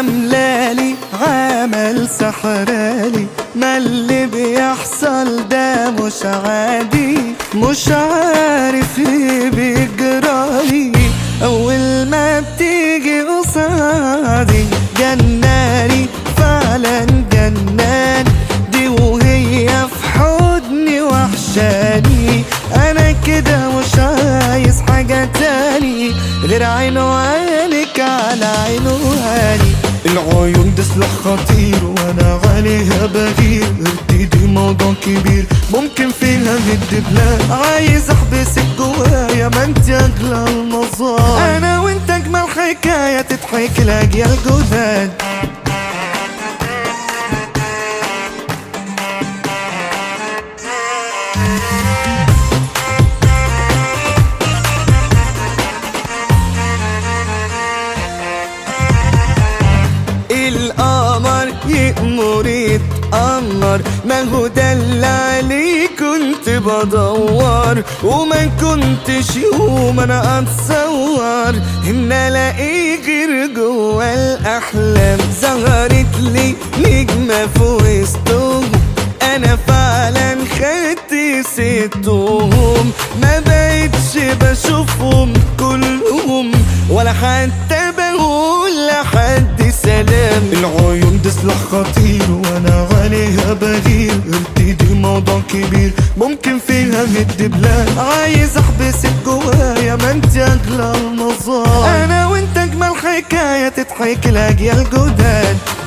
عاملالي عمل سحرالي ما اللي بيحصل ده مش عادي مش عارف ايه بيجرالي اول ما بتيجي قصادي جناني فعلا جنان دي وهي في حضني وحشاني انا كده مش عايز حاجة تاني غير عينه عينك على عينه هاني العيون دي سلاح خطير وانا عليها بغير ارتدي موضوع كبير ممكن فيها ند بلاد عايز احبسك جوايا ما انت اغلى المظاهر انا وانت اجمل حكاية تضحك لاجيال جداد القمر يأمر يتأمر ما هو ده اللي عليه كنت بدور وما كنتش يوم انا اتصور ان الاقي غير جوا الاحلام ظهرت لي نجمة في وسطهم انا فعلا خدت ستهم ما بقتش بشوفهم كلهم ولا حتى بقول لحد سلام العيون دي سلاح خطير وانا عليها بغير ارتدي موضوع كبير ممكن فيها مد بلاد عايز احبسك جوايا ما انت اغلى المظاهر انا وانت اجمل حكايه تضحك لاجيال جداد